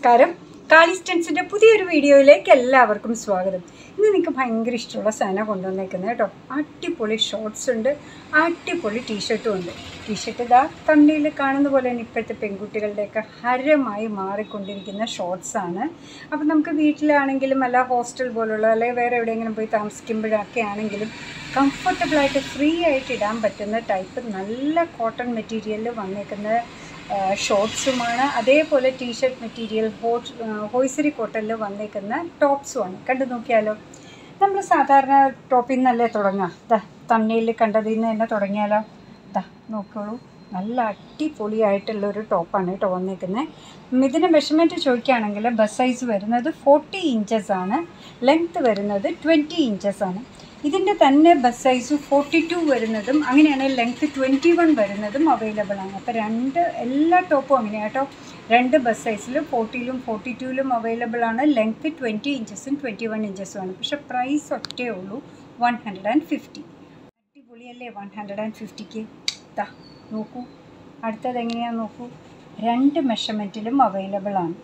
നമസ്കാരം കാളിസ്റ്റൻസിൻ്റെ പുതിയൊരു വീഡിയോയിലേക്ക് എല്ലാവർക്കും സ്വാഗതം ഇന്ന് നിങ്ങൾക്ക് ഭയങ്കര ഇഷ്ടമുള്ള സാധനം കൊണ്ടുവന്നേക്കുന്നത് കേട്ടോ അടിപൊളി ഷോർട്സ് ഉണ്ട് അടിപൊളി ടീഷർട്ടും ഉണ്ട് ടീഷർട്ട് ഇതാ തമ്മിൽ കാണുന്ന പോലെ തന്നെ ഇപ്പോഴത്തെ പെൺകുട്ടികളുടെയൊക്കെ ഹരമായി മാറിക്കൊണ്ടിരിക്കുന്ന ഷോർട്സ് ആണ് അപ്പോൾ നമുക്ക് വീട്ടിലാണെങ്കിലും അല്ല ഹോസ്റ്റൽ പോലുള്ള അല്ലെങ്കിൽ വേറെ എവിടെയെങ്കിലും പോയി താമസിക്കുമ്പോഴൊക്കെ ആണെങ്കിലും കംഫർട്ടബിളായിട്ട് ഫ്രീ ആയിട്ട് ഇടാൻ പറ്റുന്ന ടൈപ്പ് നല്ല കോട്ടൺ മെറ്റീരിയലിൽ വന്നേക്കുന്ന ഷോർട്സുമാണ് അതേപോലെ ടീഷർട്ട് മെറ്റീരിയൽ ഹോട്ട് ഹോയ്സറി കോട്ടണിൽ വന്നേക്കുന്ന ടോപ്സുമാണ് കണ്ടു നോക്കിയാലോ നമ്മൾ സാധാരണ ടോപ്പിൽ നിന്നല്ലേ തുടങ്ങാം ദാ തണ്ണയിൽ കണ്ടതിൽ നിന്ന് തന്നെ തുടങ്ങിയാലോ ദാ നോക്കോളൂ നല്ല അടിപൊളിയായിട്ടുള്ള ഒരു ടോപ്പാണ് കേട്ടോ വന്നേക്കുന്നത് ഇതിൻ്റെ മെഷർമെൻറ്റ് ചോദിക്കുകയാണെങ്കിൽ ബസ് സൈസ് വരുന്നത് ഫോർട്ടി ഇഞ്ചസ് ആണ് ലെങ്ത്ത് വരുന്നത് ട്വൻറ്റി ഇഞ്ചസ് ആണ് ഇതിൻ്റെ തന്നെ ബസ് സൈസ് ഫോർട്ടി ടു വരുന്നതും അങ്ങനെയാണെങ്കിൽ ലെങ്ത്ത് ട്വൻറ്റി വൺ വരുന്നതും അവൈലബിൾ ആണ് അപ്പോൾ രണ്ട് എല്ലാ ടോപ്പും അങ്ങനെയാണ് കേട്ടോ രണ്ട് ബസ് സൈസിൽ ഫോർട്ടിയിലും ഫോർട്ടി ടുവിലും അവൈലബിൾ ആണ് ലെങ്ത്ത് ട്വൻറ്റി ഇഞ്ചസും ട്വൻറ്റി വൺ ഇഞ്ചസും ആണ് പക്ഷേ പ്രൈസ് ഒറ്റേ ഉള്ളൂ വൺ ഹൺഡ്രഡ് ആൻഡ് ഫിഫ്റ്റി അടിപൊളിയല്ലേ വൺ ഹൺഡ്രഡ് ആൻഡ് ഫിഫ്റ്റിക്ക് ദാ നോക്കൂ അടുത്തത് എങ്ങനെയാണെന്ന് നോക്കൂ രണ്ട് മെഷർമെൻറ്റിലും അവൈലബിൾ ആണ്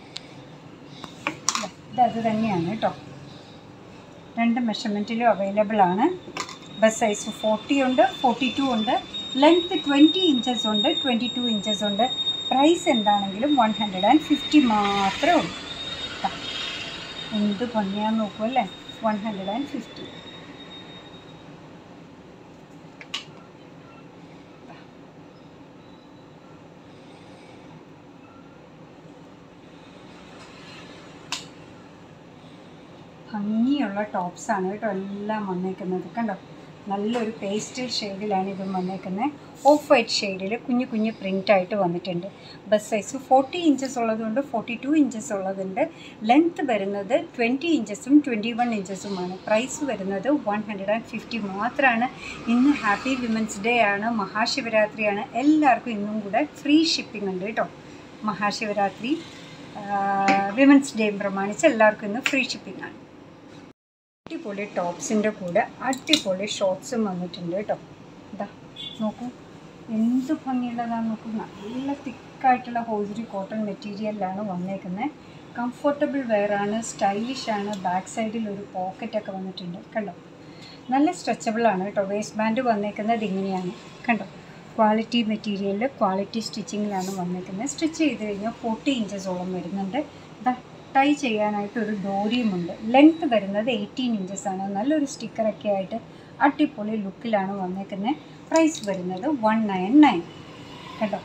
ദാ, ഇത് അത് തന്നെയാണ് കേട്ടോ രണ്ട് മെഷർമെൻറ്റിലും അവൈലബിൾ ആണ് ബസ് സൈസ് ഫോർട്ടി ഉണ്ട് ഫോർട്ടി ടു ഉണ്ട് ലെങ്ത്ത് ട്വൻറ്റി ഇഞ്ചസ് ഉണ്ട് ട്വൻറ്റി ടു ഇഞ്ചസ് ഉണ്ട് പ്രൈസ് എന്താണെങ്കിലും വൺ ഹൺഡ്രഡ് ആൻഡ് ഫിഫ്റ്റി മാത്രമേ ഉള്ളൂ ദാ, എന്ത് ഭംഗിയാന്ന് നോക്കൂ അല്ലേ വൺ ഹൺഡ്രഡ് ആൻഡ് ഫിഫ്റ്റി ഭംഗിയുള്ള ടോപ്സാണ് കേട്ടോ എല്ലാം വന്നേക്കുന്നത് കണ്ടോ നല്ലൊരു പേസ്റ്റൽ ഷെയ്ഡിലാണ് ഇതും വന്നേക്കുന്നത് ഓഫ് വൈറ്റ് ഷെയ്ഡിൽ കുഞ്ഞു കുഞ്ഞു പ്രിൻ്റ് ആയിട്ട് വന്നിട്ടുണ്ട് ബസ് സൈസ് ഫോർട്ടി ഇഞ്ചസ് ഉള്ളതുകൊണ്ട് ഫോർട്ടി ടു ഇഞ്ചസ് ഉള്ളതുണ്ട് ലെങ്ത്ത് വരുന്നത് ട്വൻറ്റി ഇഞ്ചസും ട്വൻറ്റി വൺ ഇഞ്ചസുമാണ് പ്രൈസ് വരുന്നത് വൺ ഹൺഡ്രഡ് ആൻഡ് ഫിഫ്റ്റി മാത്രമാണ് ഇന്ന് ഹാപ്പി വിമൻസ് ഡേ ആണ് മഹാശിവരാത്രിയാണ് എല്ലാവർക്കും ഇന്നും കൂടെ ഫ്രീ ഷിപ്പിംഗ് ഉണ്ട് കേട്ടോ മഹാശിവരാത്രി വിമൻസ് ഡേ പ്രമാണിച്ച് എല്ലാവർക്കും ഇന്ന് ഫ്രീ ഷിപ്പിംഗ് ആണ് അടിപൊളി ടോപ്സിൻ്റെ കൂടെ അടിപൊളി ഷോർട്സും വന്നിട്ടുണ്ട് കേട്ടോ ഇതാ നോക്കൂ എന്ത് ഭംഗിയുള്ളതാണ് നോക്കൂ നല്ല തിക്കായിട്ടുള്ള ഹോസറി കോട്ടൺ മെറ്റീരിയലിലാണ് വന്നേക്കുന്നത് കംഫർട്ടബിൾ വെയറാണ് സ്റ്റൈലിഷ് ആണ് ബാക്ക് സൈഡിൽ ഒരു പോക്കറ്റൊക്കെ വന്നിട്ടുണ്ട് കണ്ടോ നല്ല സ്ട്രെച്ചബിൾ ആണ് കേട്ടോ വേസ്റ്റ് ബാൻഡ് വന്നേക്കുന്നത് ഇങ്ങനെയാണ് കണ്ടോ ക്വാളിറ്റി മെറ്റീരിയലിൽ ക്വാളിറ്റി സ്റ്റിച്ചിങ്ങിലാണ് വന്നേക്കുന്നത് സ്റ്റിച്ച് ചെയ്ത് കഴിഞ്ഞാൽ ഫോർട്ടി ഇഞ്ചസോളം വരുന്നുണ്ട് ദാ ടൈ ചെയ്യാനായിട്ട് ഒരു ഡോറിയുമുണ്ട് ലെങ്ത്ത് വരുന്നത് എയ്റ്റീൻ ഇഞ്ചസ് ആണ് നല്ലൊരു സ്റ്റിക്കറൊക്കെ ആയിട്ട് അടിപൊളി ലുക്കിലാണ് വന്നേക്കുന്നത് പ്രൈസ് വരുന്നത് വൺ നയൻ നയൻ കേട്ടോ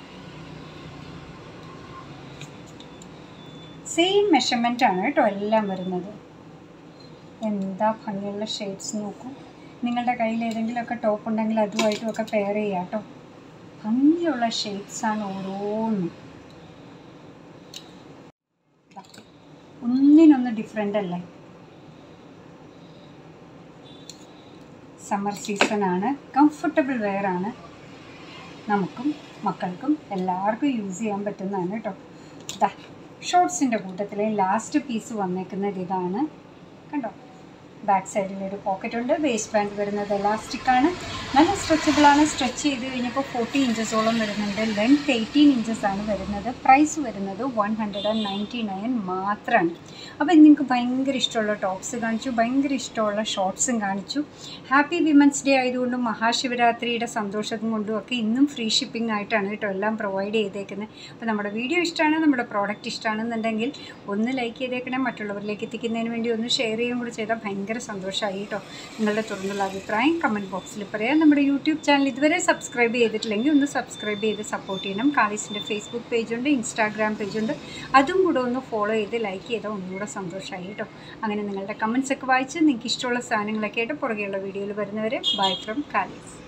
സെയിം മെഷർമെൻ്റ് ആണ് കേട്ടോ എല്ലാം വരുന്നത് എന്താ ഭംഗിയുള്ള ഷെയ്ഡ്സ് നോക്കൂ നിങ്ങളുടെ കയ്യിൽ ഏതെങ്കിലുമൊക്കെ ടോപ്പ് ഉണ്ടെങ്കിൽ അതുമായിട്ടും ഒക്കെ പെയർ ചെയ്യാം കേട്ടോ ഭംഗിയുള്ള ഷെയ്ഡ്സാണ് ഓരോന്നും ഒന്നിനൊന്ന് ഡിഫറെൻ്റ് അല്ലേ സമ്മർ സീസണാണ് കംഫർട്ടബിൾ വെയർ ആണ് നമുക്കും മക്കൾക്കും എല്ലാവർക്കും യൂസ് ചെയ്യാൻ പറ്റുന്നതാണ് കേട്ടോ ഇതാ ഷോർട്സിൻ്റെ കൂട്ടത്തിലെ ലാസ്റ്റ് പീസ് വന്നേക്കുന്നത് ഇതാണ് കണ്ടോ ബാക്ക് സൈഡിൽ ഒരു പോക്കറ്റ് ഉണ്ട് വേസ്റ്റ് ബാൻഡ് വരുന്നത് എലാസ്റ്റിക് ആണ് നല്ല സ്ട്രെച്ചബിൾ ആണ് സ്ട്രെച്ച് ചെയ്ത് കഴിഞ്ഞപ്പോൾ ഫോർട്ടി ഇഞ്ചസോളം വരുന്നുണ്ട് ലെങ്ത് എയ്റ്റീൻ ഇഞ്ചസ് ആണ് വരുന്നത് പ്രൈസ് വരുന്നത് one hundred and ninety nine മാത്രമാണ് അപ്പോൾ നിങ്ങൾക്ക് ഭയങ്കര ഇഷ്ടമുള്ള ടോപ്സ് കാണിച്ചു ഭയങ്കര ഇഷ്ടമുള്ള ഷോർട്സും കാണിച്ചു ഹാപ്പി വിമൻസ് ഡേ ആയതുകൊണ്ടും മഹാശിവരാത്രിയുടെ സന്തോഷം കൊണ്ടും ഒക്കെ ഇന്നും ഫ്രീ ഷിപ്പിംഗ് ആയിട്ടാണ് കേട്ടോ എല്ലാം പ്രൊവൈഡ് ചെയ്തേക്കുന്നത് അപ്പോൾ നമ്മുടെ വീഡിയോ ഇഷ്ടമാണ് നമ്മുടെ പ്രോഡക്റ്റ് ഇഷ്ടമാണെന്നുണ്ടെങ്കിൽ ഒന്ന് ലൈക്ക് ചെയ്തേക്കണേ മറ്റുള്ളവരിലേക്ക് എത്തിക്കുന്നതിന് വേണ്ടി ഒന്ന് ഷെയർ ചെയ്യുകയും കൂടി ചെയ്താൽ ഭയങ്കര സന്തോഷമായി കേട്ടോ നിങ്ങളുടെ തുറന്നുള്ള അഭിപ്രായം കമൻറ്റ് ബോക്സിൽ പറയാം നമ്മുടെ യൂട്യൂബ് ചാനൽ ഇതുവരെ സബ്സ്ക്രൈബ് ചെയ്തിട്ടില്ലെങ്കിൽ ഒന്ന് സബ്സ്ക്രൈബ് ചെയ്ത് സപ്പോർട്ട് ചെയ്യണം കാളീസിൻ്റെ ഫേസ്ബുക്ക് പേജുണ്ട് ഇൻസ്റ്റാഗ്രാം പേജുണ്ട് അതും കൂടെ ഒന്ന് ഫോളോ ചെയ്ത് ലൈക്ക് ചെയ്താൽ ഒന്നുകൂടെ സന്തോഷമായി കേട്ടോ അങ്ങനെ നിങ്ങളുടെ കമൻസ് ഒക്കെ വായിച്ച് നിങ്ങൾക്ക് ഇഷ്ടമുള്ള സാധനങ്ങളൊക്കെ ആയിട്ട് പുറകെയുള്ള വീഡിയോയിൽ വരുന്നവരെ ബൈ ഫ്രം കാലീസ്